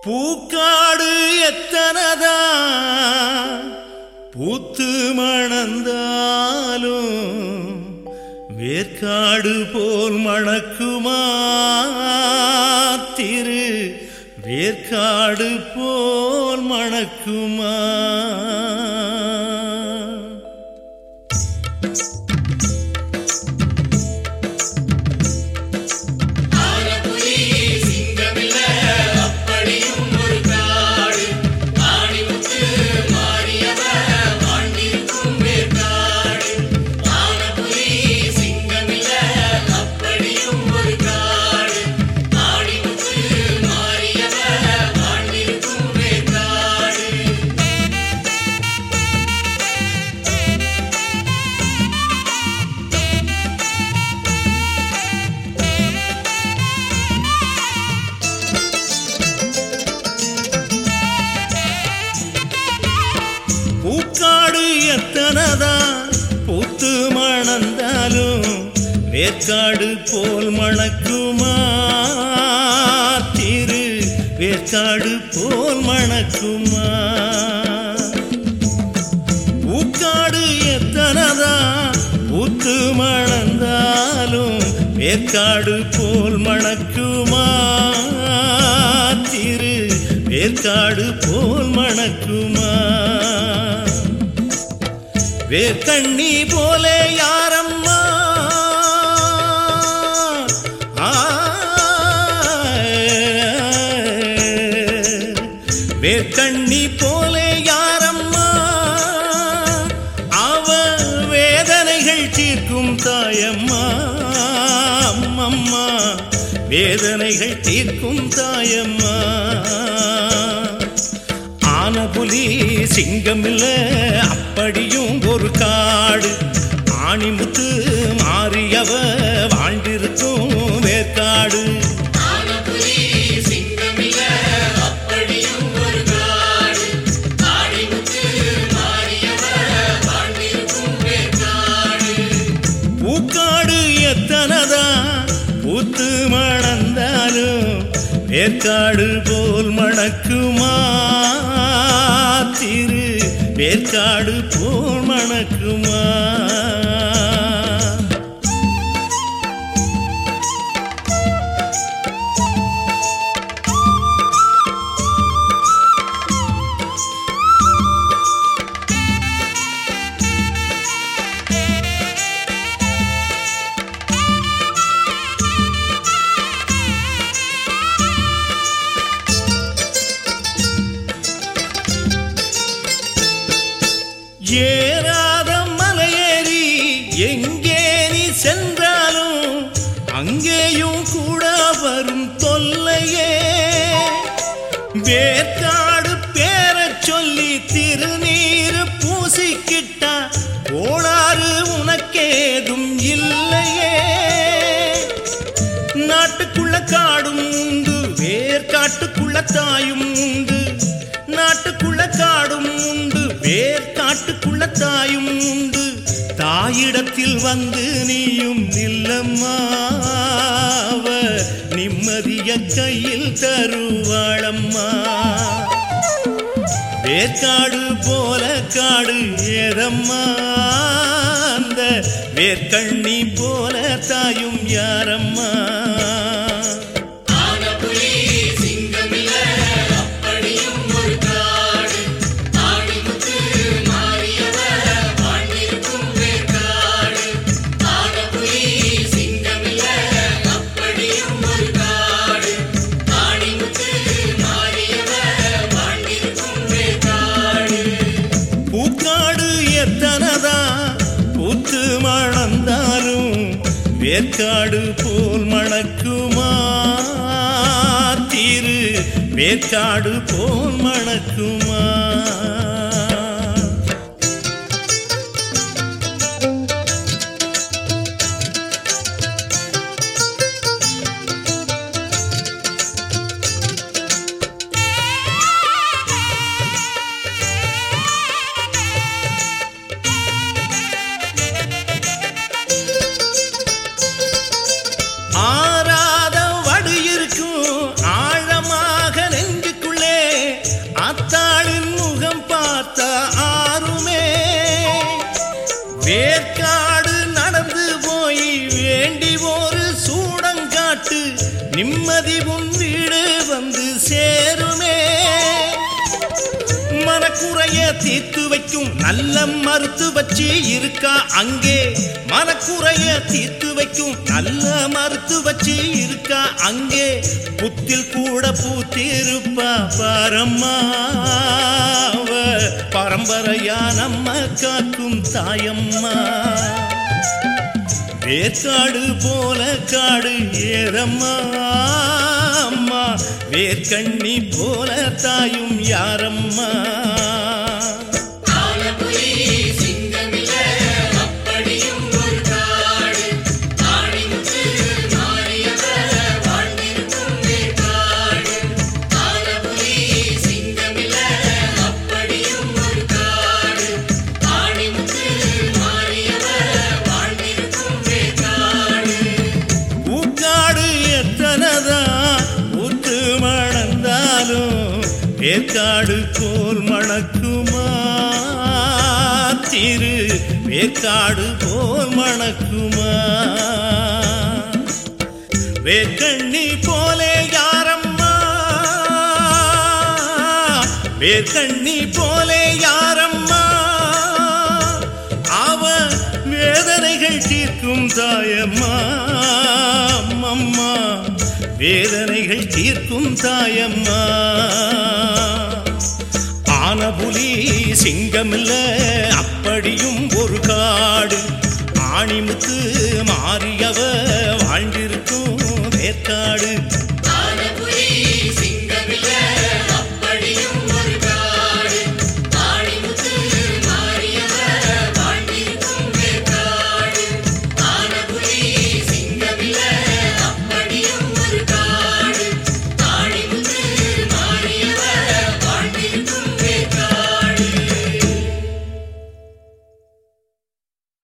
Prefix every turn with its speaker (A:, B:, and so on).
A: பூக்காடு எத்தனதா பூத்து மணந்தாலும் வேர்க்காடு போல் மணக்குமா திரு வேர்க்காடு போல் மணக்குமா
B: ஆலப்புலி சிங்கமில்ல அப்படியும் ஒரு காடு ஆணிமுத்து மாரியவ வாழ்ந்திருக்கும் வேற்காடு ஆலப்புலி சிங்கமில்ல அப்படியும் ஒரு காடு ஆணிமுத்து மாரியவ வாழ்ந்திருக்கும் வேற்காடு
A: பூக்காடு எத்தனதா பூத்து மணந்தாலும் வேர்க்காடு போல் மணக்குமா திரு வேர்க்காடு போல் மணக்குமா பூக்காடு எத்தனதா பூத்து மணந்தாலும் வேர்க்காடு போல் மணக்குமா திரு வேர்க்காடு போல் மணக்குமா வேர்க்கண்ணி போல யாரம்மா ஆ, வேர்க்கண்ணி போல யாரம்மா அவ வேதனைகள் தீர்க்கும் தாயம்மா அம்மம்மா வேதனைகள் தீர்க்கும் தாயம்மா ஆன புலி சிங்கமில்ல அப்படியும் ஒரு காடு ஆணிமுத்து மாறியவ வாழ்ந்திருக்கும் வேற்காடு
B: ஆலப்புலி சிங்கமில்ல அப்படியும் ஒரு காடு ஆணிமுத்து மாரியவ வாழ்ந்திருக்கும் வேற்காடு
A: பூக்காடு எத்தனதா பூத்து மணந்தாலும் வேற்காடு போல் மணக்குமா திரு வேற்காடு போல் மணக்குமா ஏறாத மலையேறி எங்கே நீ சென்றாலும் அங்கேயும் கூட வரும் தொல்லையே வேற்காடு பேரச் சொல்லி திருநீர் பூசிக்கிட்டா கோளாறு உனக்கேதும் இல்லையே நாட்டுக்குள்ள காடும் உண்டு வேர்காட்டுக்குள்ள தாயும் உண்டு நாட்டுக்குள்ள காடும் உண்டு வேர்காட்டுக்குள்ள தாயும் உண்டு தாயிடத்தில் வந்து நீயும் நில்லம்மா அவ நிம்மதிய கையில் தருவாளம்மா வேர்க்காடு போல காடு ஏதம்மா அந்த வேர்க்கண்ணி போல தாயும் யாரம்மா
B: ஆலப்புலி சிங்கமில்ல அப்படியும் ஒரு காடு ஆணிமுத்து மாரியவ வாழ்ந்திருக்கும் வேற்காடு ஆலப்புலி சிங்கமில்ல அப்படியும் ஒரு காடு ஆணிமுத்து மாரியவ வாழ்ந்திருக்கும் வேற்காடு
A: பூக்காடு எத்தனதா பூத்து மணந்தாலும் வேர்க்காடு போல் மணக்குமா திரு வேர்க்காடு போல் மணக்குமா ஆறாத வடு இருக்கும் ஆழமாக நெஞ்சுக்குள்ள நிம்மதி உன் வீடு வந்து சேருமே மனக்குறைய தீர்த்து வைக்கும் நல்ல மருத்துவச்சி இருக்கா அங்கே மனக்குறைய தீர்த்து வைக்கும் நல்ல மருத்துவச்சி இருக்கா அங்கே புத்தில் கூட பூத்திருப்பா பாரம்மா அவ பரம்பரையா நம்ம காக்கும் தாயம்மா வேர்க்காடு போல காடு ஏறம்மா அம்மா வேர்க்கண்ணி போல தாயும் யாரம்மா
B: ஆலப்புலி சிங்கமில்ல அப்படியும் ஒரு காடு ஆணிமுத்து மாறியவ வாழ்ந்திருக்கும் வேற்காடு ஆலப்புலி சிங்கமில்ல அப்படியும் ஒரு காடு ஆணிமுத்து மாறியவ வாழ்ந்திருக்கும் வேற்காடு
A: பூக்காடு எத்தனதா ஊத்து மணந்தாலும் வேர்க்காடு போல் மணக்குமா திரு வேர்க்காடு போல் மணக்குமா வேர்க்கண்ணி போலே யாரம்மா வேர்க்கண்ணி போலே யாரம்மா அவ வேதனைகள் தீர்க்கும் தாயம்மா அம்மம்மா வேதனைகள் தீர்க்கும் தாயம்மா ஆனபுலி சிங்கமில்ல அப்படியும் ஒரு காடு ஆணிமுத்து மாறியவ வாழ்ந்திருக்கும் வேற்காடு